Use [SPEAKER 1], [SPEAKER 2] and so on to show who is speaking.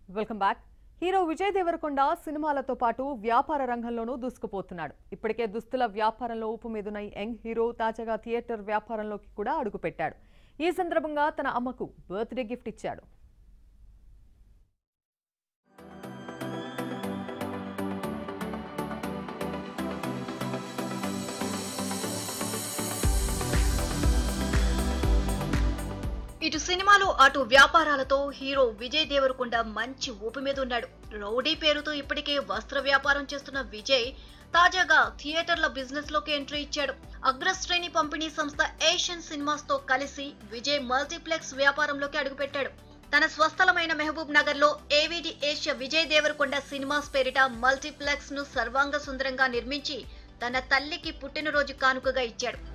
[SPEAKER 1] welcome back hero Vijay Deverakonda సినిమాలతో పాటు వ్యాపార రంగంలోనూ దూసుకుపోతున్నాడు ఇప్పటికే దుస్తుల వ్యాపారంలో ఊపు మీదున్న ఈ యంగ్ హీరో తాజాగా థియేటర్ వ్యాపారంలోకి కూడా అడుగుపెట్టాడు ఈ సందర్భంగా తన అమ్మకు బర్త్డే గిఫ్ట్ ఇచ్చాడు
[SPEAKER 2] ఇటు సినిమాలు అటు వ్యాపారాలతో హీరో విజయ్ దేవరకొండ మంచి ఊపి మీద ఉన్నాడు రౌడీ పేరుతో ఇప్పటికే వస్త్ర వ్యాపారం చేస్తున్న విజయ్ తాజాగా థియేటర్ల బిజినెస్ లోకి ఎంట్రీ ఇచ్చాడు అగ్రశ్రేణి పంపిణీ సంస్థ ఏషియన్ సినిమాస్ తో కలిసి విజయ్ మల్టీప్లెక్స్ వ్యాపారంలోకి అడుగుపెట్టాడు తన స్వస్థలమైన మహబూబ్ నగర్ లో AVD Asia Vijay Deverakonda cinemas పేరిట మల్టీప్లెక్స్ ను సర్వాంగ సుందరంగా నిర్మించి తన తల్లికి పుట్టినరోజు కానుకగా ఇచ్చాడు